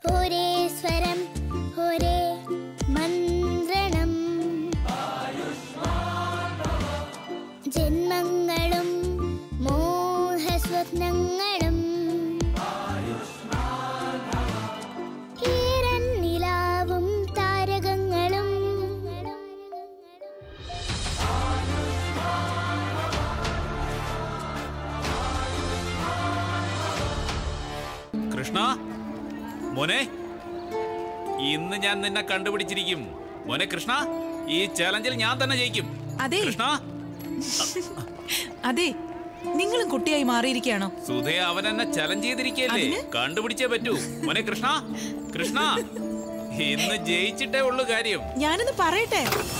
ഒരേ സ്വരം ഒരേ മന്ത്രണം ജന്മങ്ങളും മോഹസ്വപ്നങ്ങളും ഈരൻ നിലാവും താരകങ്ങളും കൃഷ്ണ മോനെ ഇന്ന് ഞാൻ നിന്നെ കണ്ടുപിടിച്ചിരിക്കും മോനെ കൃഷ്ണ ഈ ചാലഞ്ചിൽ ഞാൻ തന്നെ ജയിക്കും അതെ കൃഷ്ണ അതെ നിങ്ങളും കുട്ടിയായി മാറിയിരിക്കുകയാണോ സുധേ അവൻ എന്നെ ചലഞ്ച് ചെയ്തിരിക്കല്ലേ അതിന്? കണ്ടുപിടിച്ചേ പറ്റൂ മോനെ കൃഷ്ണ കൃഷ്ണ ഇന്ന് ജയിച്ചിട്ടേ ഉള്ളു കാര്യം ഞാനൊന്ന് പറയട്ടെ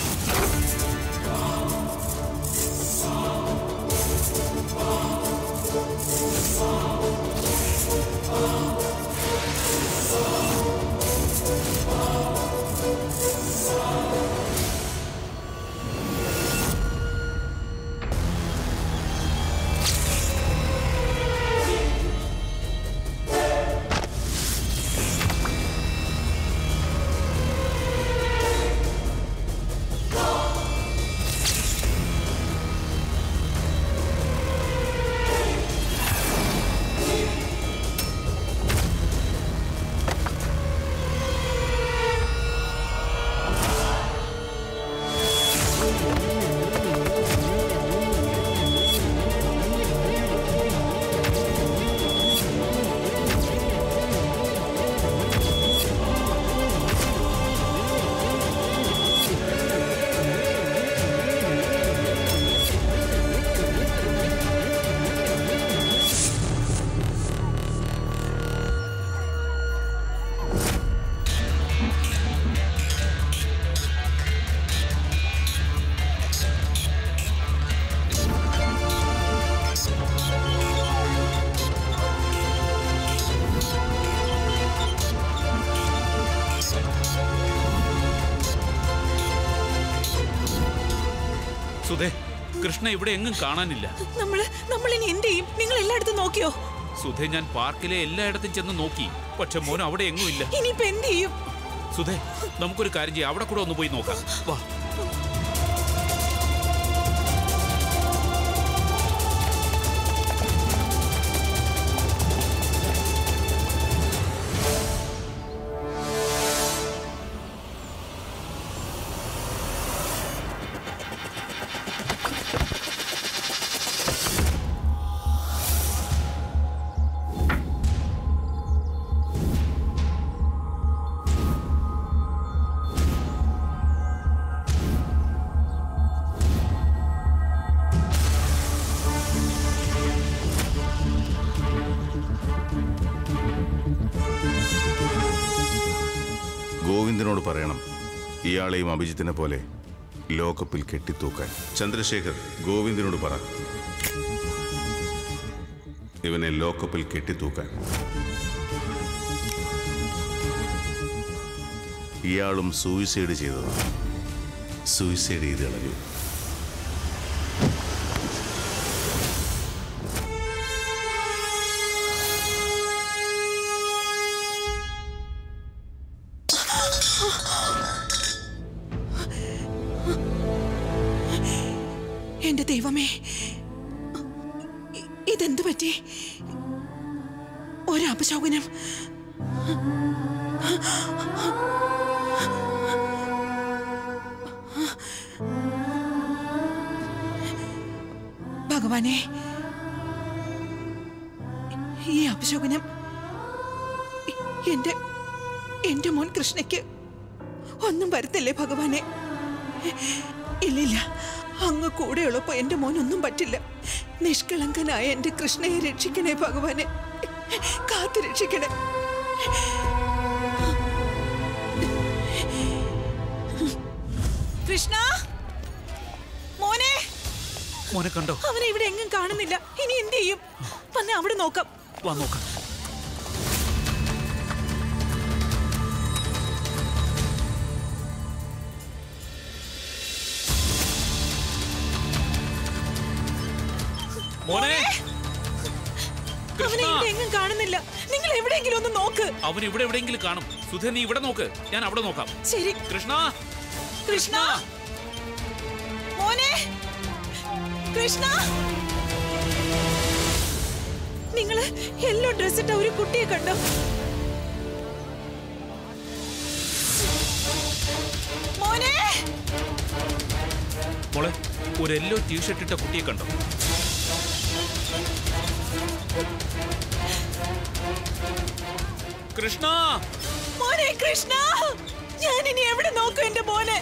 സുധേ കൃഷ്ണ ഇവിടെ എങ്ങും കാണാനില്ല നമ്മള് നമ്മൾ ഇനി എന്ത് ചെയ്യും നിങ്ങൾ എല്ലായിടത്തും നോക്കിയോ സുധേ ഞാൻ പാർക്കിലെ എല്ലായിടത്തും ചെന്ന് നോക്കി പക്ഷെ മോൻ അവിടെ എങ്ങും ഇല്ല ഇനിയിപ്പോ എന്ത് ചെയ്യും സുധേ നമുക്കൊരു കാര്യം ചെയ്യാം അവിടെ കൂടെ ഒന്ന് പോയി നോക്കാം വാ ഗോവിന്ദനോട് പറയണം ഇയാളെയും അഭിജിത്തിനെ പോലെ ലോകപ്പിൽ കെട്ടിത്തൂക്കാൻ ചന്ദ്രശേഖർ ഗോവിന്ദനോട് പറ ഇവനെ ലോക്കപ്പിൽ കെട്ടിത്തൂക്കാൻ ഇയാളും സൂയിസൈഡ് ചെയ്തതാണ് സൂയിസൈഡ് ചെയ്ത് കളഞ്ഞു എന്റെ ദൈവമേ ഇ- ഇതെന്ത് പറ്റി ഒരപശോകനം ഭഗവാനെ ഈ അപശോകനം എ- എന്റെ എന്റെ മോൻ കൃഷ്ണയ്ക്ക് ഒന്നും വരുത്തല്ലേ ഭഗവാനെ ഇല്ലില്ല അങ്ങ് കൂടെയുള്ളപ്പോ എന്റെ മോനൊന്നും പറ്റില്ല നിഷ്കളങ്കനായ എന്റെ കൃഷ്ണയെ രക്ഷിക്കണേ ഭഗവാനെ കാത്തു രക്ഷിക്കണേ കൃഷ്ണ മോനെ മോനെ കണ്ടോ അവനെ ഇവിടെ എങ്ങും കാണുന്നില്ല ഇനി എന്ത് ചെയ്യും വന്ന് അവിടെ നോക്കാം വാ നോക്കാം മോനെ അവനെ കൃഷ്ണ ഇവിടെ എങ്ങും കാണുന്നില്ല നിങ്ങൾ എവിടെയെങ്കിലും ഒന്ന് നോക്ക് അവൻ ഇവിടെ എവിടെയെങ്കിലും കാണും സുധ നീ ഇവിടെ നോക്ക് ഞാൻ അവിടെ നോക്കാം ശരി കൃഷ്ണ കൃഷ്ണ മോനെ കൃഷ്ണ നിങ്ങള് യെല്ലോ ഡ്രസ് ഇട്ട ഒരു കുട്ടിയെ കണ്ടോ മോനെ മോളെ ഒരു യെല്ലോ ടീഷർട്ട് ഇട്ട കുട്ടിയെ കണ്ടോ കൃഷ്ണ മോനെ കൃഷ്ണ ഞാൻ ഇനി എവിടെ നോക്കും എന്റെ മോനെ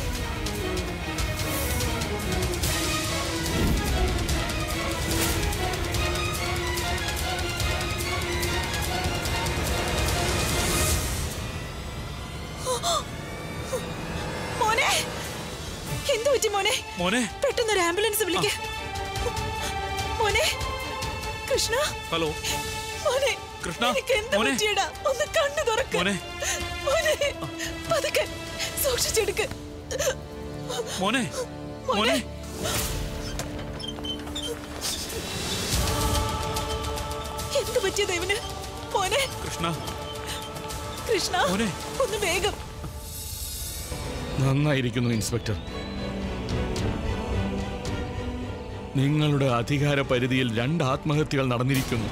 മോനെ എന്തു പറ്റി മോനെ മോനെ പെട്ടെന്ന് ഒരു ആംബുലൻസ് വിളിക്ക മോനെ കൃഷ്ണ ഹലോ മോനെ കൃഷ്ണ, എനിക്ക് എന്ത് മോനെ. പറ്റിയടാ ഒന്ന് കണ്ണു തുറക്ക് മോനെ. മോനെ പതുക്കെ സൂക്ഷിച്ചെടുക്ക് മോനെ മോനെ എന്ത് പറ്റിയത് ഇവന് മോനെ കൃഷ്ണ കൃഷ്ണ മോനെ. ഒന്ന് വേഗം നന്നായിരിക്കുന്നു ഇൻസ്പെക്ടർ നിങ്ങളുടെ അധികാര പരിധിയിൽ രണ്ട് ആത്മഹത്യകൾ നടന്നിരിക്കുന്നു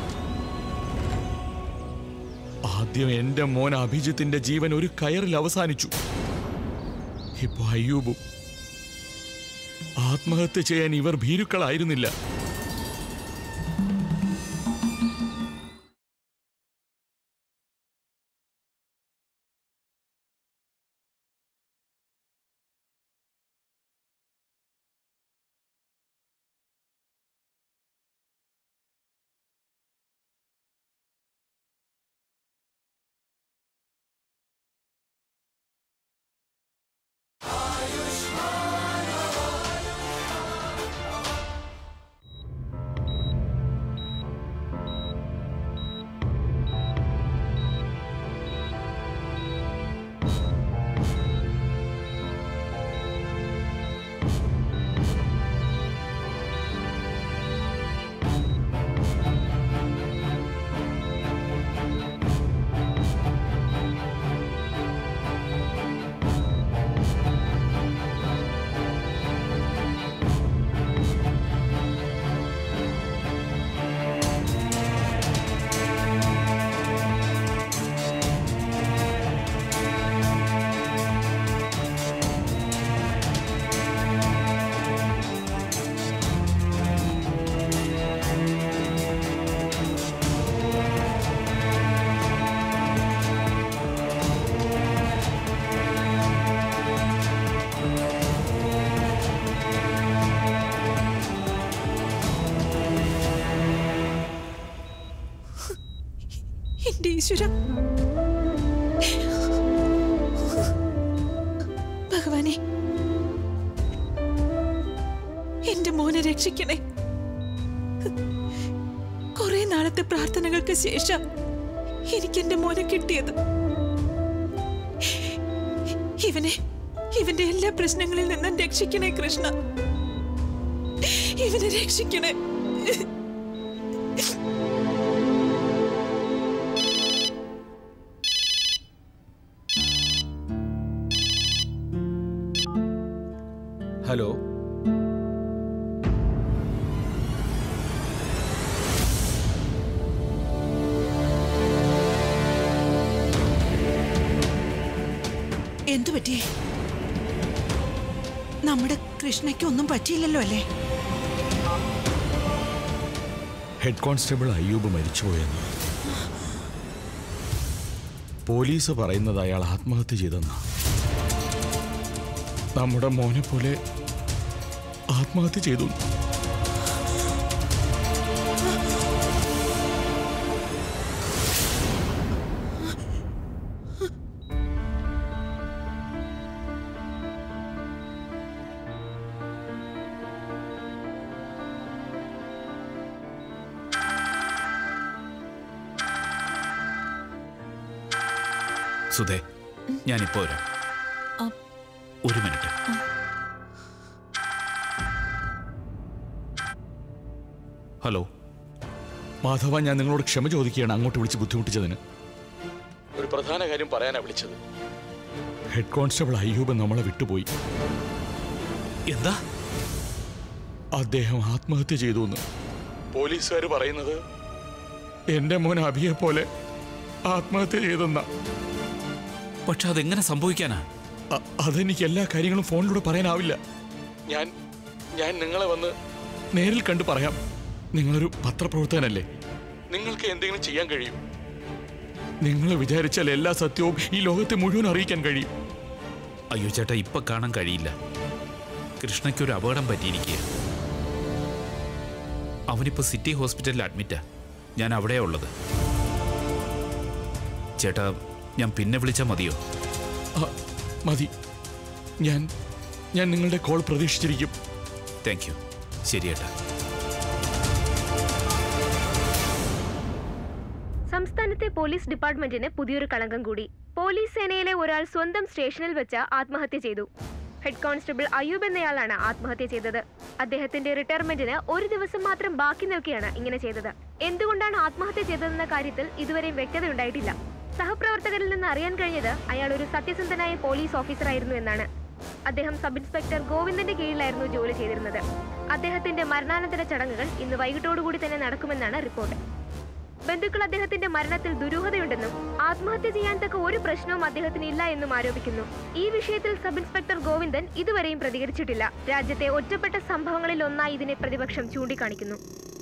ആദ്യം എന്റെ മോൻ അഭിജിത്തിന്റെ ജീവൻ ഒരു കയറിൽ അവസാനിച്ചു ഇപ്പൊ അയ്യൂബും ആത്മഹത്യ ചെയ്യാൻ ഇവർ ഭീരുക്കളായിരുന്നില്ല എന്റെ ഈശ്വര ഭഗവാനെ എന്റെ മോനെ രക്ഷിക്കണേ കുറെ നാളത്തെ പ്രാർത്ഥനകൾക്ക് ശേഷം എനിക്ക് എന്റെ മോനെ കിട്ടിയത് ഇവനെ ഇവന്റെ എല്ലാ പ്രശ്നങ്ങളിൽ നിന്നും രക്ഷിക്കണേ കൃഷ്ണ ഇവനെ രക്ഷിക്കണേ ഹലോ എന്തു പറ്റി നമ്മുടെ കൃഷ്ണയ്ക്ക് ഒന്നും പറ്റിയില്ലല്ലോ അല്ലേ ഹെഡ് കോൺസ്റ്റബിൾ അയ്യൂബ് മരിച്ചുപോയെന്ന് പോലീസ് പറയുന്നത് അയാൾ ആത്മഹത്യ ചെയ്തെന്ന നമ്മുടെ മോനെ പോലെ ആത്മഹത്യ ചെയ്തു സുധേ ഞാനിപ്പോ വരാം ആ. ഒരു മിനിറ്റ് ഹലോ മാധവ ഞാൻ നിങ്ങളോട് ക്ഷമ ചോദിക്കുകയാണ് അങ്ങോട്ട് വിളിച്ച് ബുദ്ധിമുട്ടിച്ചതിന് ഒരു പ്രധാന കാര്യം പറയാനാ വിളിച്ചത് ഹെഡ് കോൺസ്റ്റബിൾ അയ്യൂബ് നമ്മളെ വിട്ടുപോയി എന്താ അദ്ദേഹം ആത്മഹത്യ ചെയ്തു എന്ന് പോലീസുകാർ പറയുന്നത് എന്റെ മോൻ അഭിയെ പോലെ ആത്മഹത്യ ചെയ്തെന്ന പക്ഷെ അതെങ്ങനെ സംഭവിക്കാനാ അ- അതെനിക്ക് എല്ലാ കാര്യങ്ങളും ഫോണിലൂടെ പറയാനാവില്ല ഞാൻ ഞാൻ നിങ്ങളെ വന്ന് നേരിൽ കണ്ടു പറയാം നിങ്ങളൊരു പത്രപ്രവർത്തകനല്ലേ നിങ്ങൾക്ക് എന്തെങ്കിലും ചെയ്യാൻ കഴിയും നിങ്ങൾ വിചാരിച്ചാൽ എല്ലാ സത്യവും ഈ ലോകത്തെ മുഴുവൻ അറിയിക്കാൻ കഴിയും അയ്യോ ചേട്ടാ ഇപ്പൊ കാണാൻ കഴിയില്ല കൃഷ്ണയ്ക്ക് ഒരു അപകടം പറ്റിയിരിക്കുക അവനിപ്പോ സിറ്റി ഹോസ്പിറ്റലിൽ അഡ്മിറ്റാ ഞാൻ അവിടെയാ ഉള്ളത് ചേട്ടാ ഞാൻ പിന്നെ വിളിച്ചാൽ മതിയോ ആ, മതി ഞാൻ ഞാൻ നിങ്ങളുടെ കോൾ പ്രതീക്ഷിച്ചിരിക്കും താങ്ക് യു ശരി ഏട്ടാ സംസ്ഥാനത്തെ പോലീസ് ഡിപ്പാർട്ട്മെന്റിന് പുതിയൊരു കളങ്കം കൂടി പോലീസ് സേനയിലെ ഒരാൾ സ്വന്തം സ്റ്റേഷനിൽ വെച്ച് ആത്മഹത്യ ചെയ്തു ഹെഡ് കോൺസ്റ്റബിൾ അയ്യൂബ് എന്നയാളാണ് ആത്മഹത്യ ചെയ്തത് അദ്ദേഹത്തിന്റെ റിട്ടയർമെന്റിന് ഒരു ദിവസം മാത്രം ബാക്കി നിൽക്കെയാണ് ഇങ്ങനെ ചെയ്തത് എന്തുകൊണ്ടാണ് ആത്മഹത്യ ചെയ്തതെന്ന കാര്യത്തിൽ ഇതുവരെയും വ്യക്തതയുണ്ടായിട്ടില്ല സഹപ്രവർത്തകരിൽ നിന്ന് അറിയാൻ കഴിഞ്ഞത് അയാൾ ഒരു സത്യസന്ധനായ പോലീസ് ഓഫീസറായിരുന്നു എന്നാണ് അദ്ദേഹം സബ് ഇൻസ്പെക്ടർ ഗോവിന്ദന്റെ കീഴിലായിരുന്നു ജോലി ചെയ്തിരുന്നത് അദ്ദേഹത്തിന്റെ മരണാനന്തര ചടങ്ങുകൾ ഇന്ന് വൈകിട്ടോടുകൂടി തന്നെ നടക്കുമെന്നാണ് റിപ്പോർട്ട് ബന്ധുക്കൾ അദ്ദേഹത്തിന്റെ മരണത്തിൽ ദുരൂഹതയുണ്ടെന്നും ആത്മഹത്യ ചെയ്യാൻ തക്ക ഒരു പ്രശ്നവും അദ്ദേഹത്തിന് ഇല്ല എന്നും ആരോപിക്കുന്നു ഈ വിഷയത്തിൽ സബ് ഇൻസ്പെക്ടർ ഗോവിന്ദൻ ഇതുവരെയും പ്രതികരിച്ചിട്ടില്ല രാജ്യത്തെ ഒറ്റപ്പെട്ട സംഭവങ്ങളിൽ ഒന്നായി ഇതിനെ പ്രതിപക്ഷം ചൂണ്ടിക്കാണിക്കുന്നു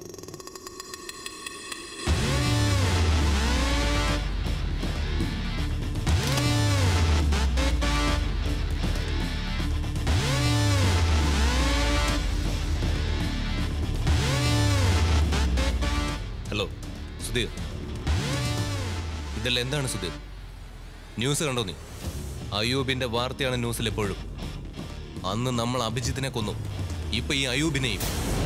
ഹലോ സുധീർ ഇതെല്ലാം എന്താണ് സുധീർ ന്യൂസ് കണ്ടോ നീ അയൂബിന്റെ വാർത്തയാണ് ന്യൂസിൽ എപ്പോഴും അന്ന് നമ്മൾ അഭിജിത്തിനെ കൊന്നു ഇപ്പൊ ഈ അയൂബിനെയും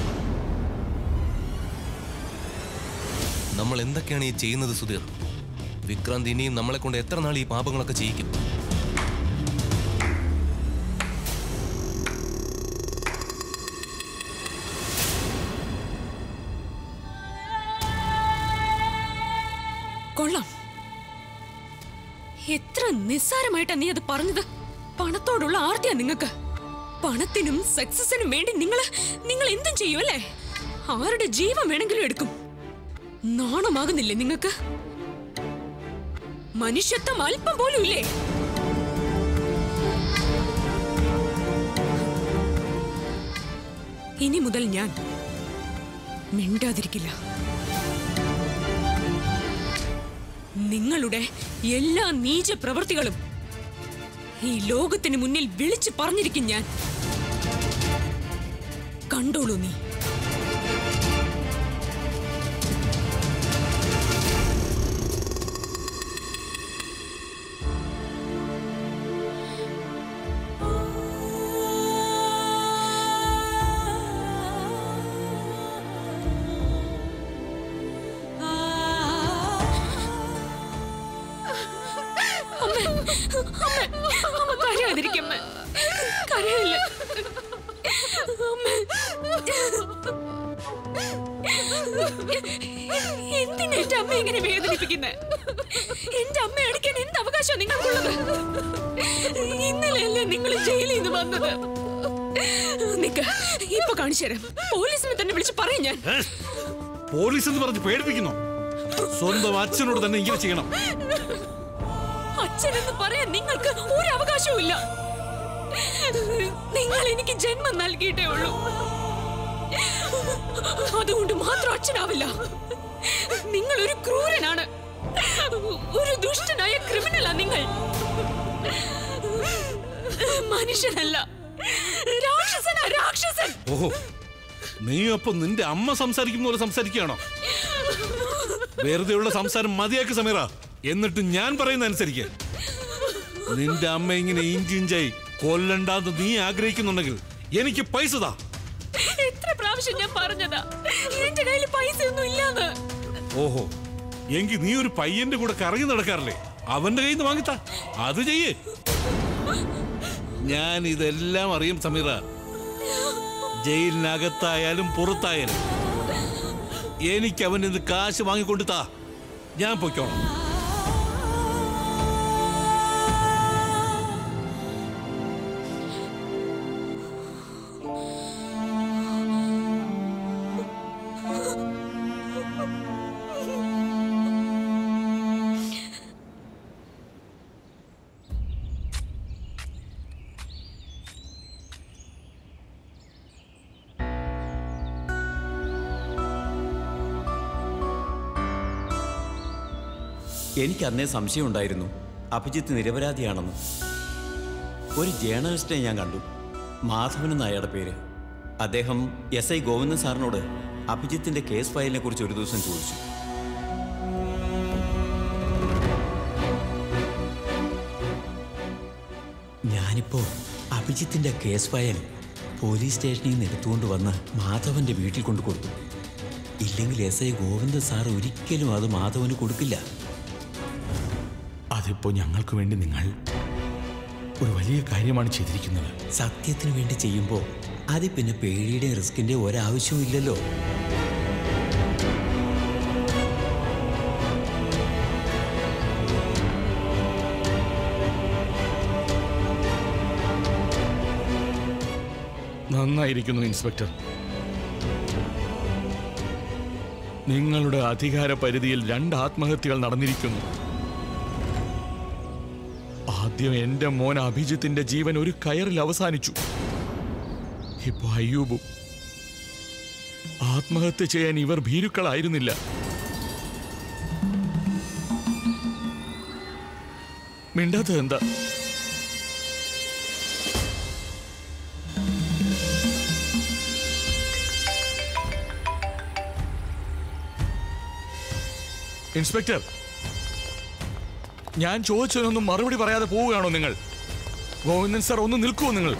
നമ്മൾ എന്തൊക്കെയാണ് ഈ ചെയ്യുന്നത് സുധീർ വിക്രാന്ത് ഇനിയും നമ്മളെ കൊണ്ട് എത്ര നാൾ ഈ പാപങ്ങളൊക്കെ ചെയ്യിക്കും കൊള്ളാം എത്ര നിസ്സാരമായിട്ടാ നീ അത് പറഞ്ഞത് പണത്തോടുള്ള ആർത്തിയാ നിങ്ങൾക്ക് പണത്തിനും സക്സസിനും വേണ്ടി നിങ്ങൾ നിങ്ങൾ എന്തും ചെയ്യും അല്ലേ ആരുടെ ജീവൻ വേണമെങ്കിലും എടുക്കും നാണമാകുന്നില്ലേ നിങ്ങൾക്ക് മനുഷ്യത്വം അല്പം പോലും ഇല്ലേ ഇനി മുതൽ ഞാൻ മിണ്ടാതിരിക്കില്ല നിങ്ങളുടെ എല്ലാ നീച പ്രവൃത്തികളും ഈ ലോകത്തിന് മുന്നിൽ വിളിച്ചു പറഞ്ഞിരിക്കും ഞാൻ കണ്ടോളൂ നീ അമ്മ അമ്മ അമ്മ കരയാതിരിക്കമ്മ കരയില്ല അമ്മ എന്തിനാ എന്റെ അമ്മ ഇങ്ങനെ വേദനിപ്പിക്കുന്നെ എന്റെ അമ്മ അടിക്കാൻ എന്ത് അവകാശം നിങ്ങൾക്കുള്ളത് ഇന്നലെയല്ലേ നിങ്ങൾ ജയിലിൽ നിന്ന് വന്നത് നിക്ക ഇപ്പൊ കാണിച്ചു തരാം പോലീസിനെ തന്നെ വിളിച്ച് പറയും ഞാൻ പോലീസ് എന്ന് പറഞ്ഞ് പേടിപ്പിക്കുന്നു സ്വന്തം അച്ഛനോട് തന്നെ ഇങ്ങനെ ചെയ്യണം അച്ഛനെന്ന് പറയാൻ നിങ്ങൾക്ക് ഒരു അവകാശവും ഇല്ല നിങ്ങൾ എനിക്ക് ജന്മം നൽകിയിട്ടേ ഉള്ളൂ അതുകൊണ്ട് മാത്രം അച്ഛനാവില്ല നിങ്ങൾ ഒരു ക്രൂരനാണ് ഒരു ദുഷ്ടനായ ക്രിമിനലാ നിങ്ങൾ മനുഷ്യനല്ല രാക്ഷസനാ രാക്ഷസൻ ഓഹോ നീ അപ്പൊ നിന്റെ അമ്മ സംസാരിക്കുന്ന പോലെ സംസാരിക്കുകയാണോ വെറുതെയുള്ള സംസാരം മതിയാക്കി സമീറ എന്നിട്ട് ഞാൻ പറയുന്ന അനുസരിക്ക് നിന്റെ അമ്മ ഇങ്ങനെ ഇഞ്ചി ഇഞ്ചായി കൊല്ലണ്ടാന്ന് നീ ആഗ്രഹിക്കുന്നുണ്ടെങ്കിൽ എനിക്ക് പൈസ താ എത്ര പ്രാവശ്യം ഞാൻ പറഞ്ഞതാ എന്റെ കയ്യിൽ പൈസ ഒന്നും ഇല്ലാന്ന് ഓഹോ എങ്കിൽ നീ ഒരു പയ്യന്റെ കൂടെ കറങ്ങി നടക്കാറില്ലേ അവന്റെ കയ്യിൽ നിന്ന് വാങ്ങിത്താ അത് ചെയ്യേ ഞാൻ ഇതെല്ലാം അറിയും സമീറ ജയിലിനകത്തായാലും പുറത്തായാലും എനിക്ക് അവൻ ഇത് കാശ് വാങ്ങിക്കൊണ്ട് താ ഞാൻ പൊയ്ക്കോളാം എനിക്ക് അന്നേ സംശയമുണ്ടായിരുന്നു അഭിജിത്ത് നിരപരാധിയാണെന്ന് ഒരു ജേർണലിസ്റ്റിനെ ഞാൻ കണ്ടു മാധവൻ എന്ന അയാളുടെ പേര് അദ്ദേഹം എസ് ഐ ഗോവിന്ദൻ സാറിനോട് അഭിജിത്തിന്റെ കേസ് ഫയലിനെ കുറിച്ച് ഒരു ദിവസം ചോദിച്ചു ഞാനിപ്പോ അഭിജിത്തിന്റെ കേസ് ഫയൽ പോലീസ് സ്റ്റേഷനിൽ നിന്ന് എടുത്തുകൊണ്ട് വന്ന് മാധവന്റെ വീട്ടിൽ കൊണ്ടു കൊടുത്തു ഇല്ലെങ്കിൽ എസ് ഐ ഗോവിന്ദൻ സാർ ഒരിക്കലും അത് മാധവന് കൊടുക്കില്ല അതിപ്പോ ഞങ്ങൾക്ക് വേണ്ടി നിങ്ങൾ ഒരു വലിയ കാര്യമാണ് ചെയ്തിരിക്കുന്നത് സത്യത്തിന് വേണ്ടി ചെയ്യുമ്പോൾ അതിൽ പിന്നെ പേടിയുടെ റിസ്കിന്റെ ഒരാവശ്യവും ഇല്ലല്ലോ നന്നായിരിക്കുന്നു ഇൻസ്പെക്ടർ നിങ്ങളുടെ അധികാര പരിധിയിൽ രണ്ട് ആത്മഹത്യകൾ നടന്നിരിക്കുന്നു ആദ്യം എന്റെ മോൻ അഭിജിത്തിന്റെ ജീവൻ ഒരു കയറിൽ അവസാനിച്ചു ഇപ്പൊ അയ്യൂബും ആത്മഹത്യ ചെയ്യാൻ ഇവർ ഭീരുക്കളായിരുന്നില്ല മിണ്ടാത്തത് എന്താ ഇൻസ്പെക്ടർ ഞാൻ ചോദിച്ചതിനൊന്നും മറുപടി പറയാതെ പോവുകയാണോ നിങ്ങൾ ഗോവിന്ദൻ സാർ ഒന്ന് നിൽക്കുമോ നിങ്ങൾ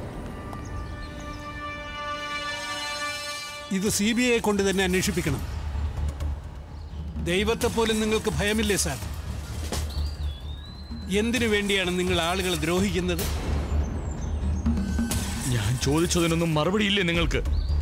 ഇത് സി ബി ഐ കൊണ്ട് തന്നെ അന്വേഷിപ്പിക്കണം ദൈവത്തെ പോലും നിങ്ങൾക്ക് ഭയമില്ലേ സാർ എന്തിനു വേണ്ടിയാണ് നിങ്ങൾ ആളുകളെ ദ്രോഹിക്കുന്നത് ഞാൻ ചോദിച്ചതിനൊന്നും മറുപടിയില്ലേ നിങ്ങൾക്ക്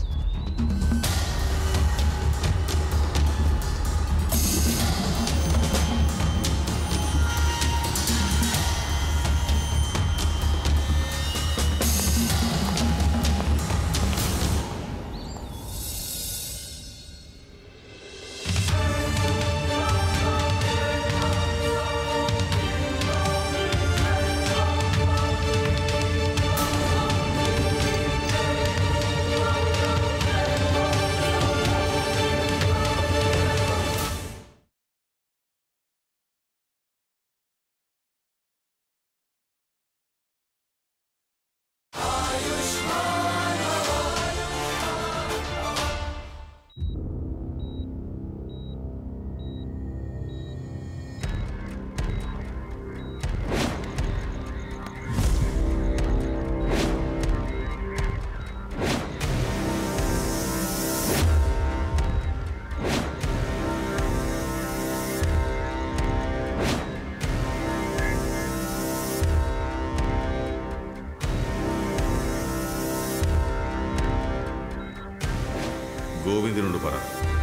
ഗോവിന്ദനോട് പറ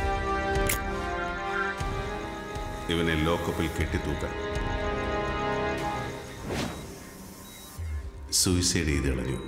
ഇവനെ ലോക്കപ്പിൽ കെട്ടിത്തൂക്കാൻ സൂയിസൈഡ് ചെയ്ത് കളഞ്ഞു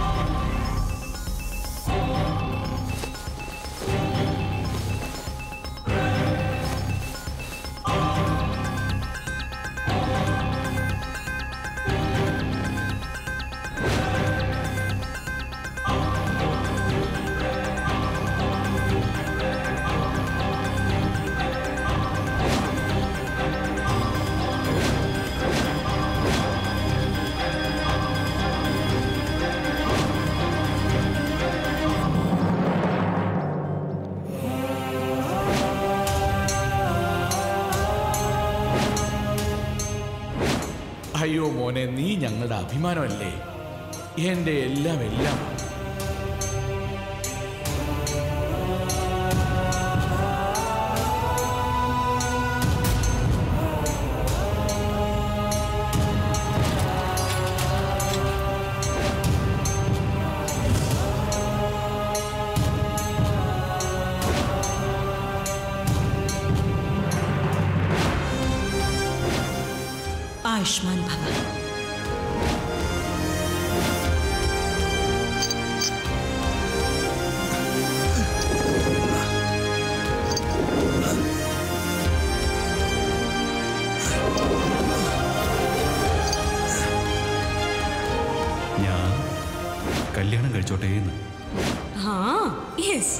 അയ്യോ മോനെ നീ ഞങ്ങളുടെ അഭിമാനമല്ലേ എന്റെ എല്ലാം എല്ലാം ആയുഷ്മാൻ ഭവ ഞാൻ കല്യാണം കഴിച്ചോട്ടെ എന്ന് ആ യെസ്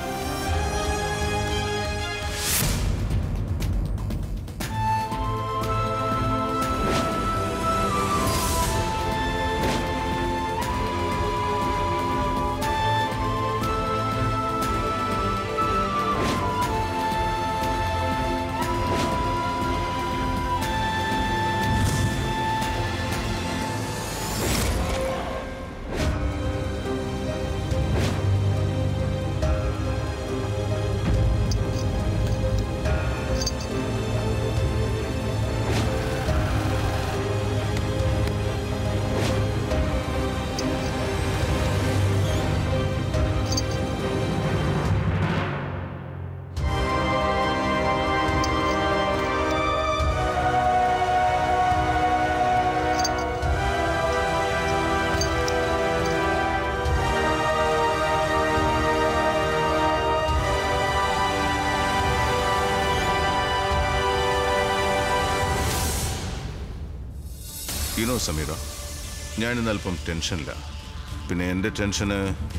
യുനോ സമീറ ഞാനിന്ന് അല്പം ടെൻഷനില്ല പിന്നെ എൻ്റെ ടെൻഷന്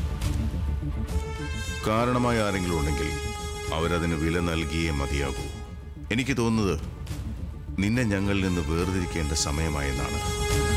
കാരണമായ ആരെങ്കിലും ഉണ്ടെങ്കിൽ അവരതിന് വില നൽകിയേ മതിയാകൂ എനിക്ക് തോന്നുന്നത് നിന്നെ ഞങ്ങളിൽ നിന്ന് വേർതിരിക്കേണ്ട സമയമായെന്നാണ്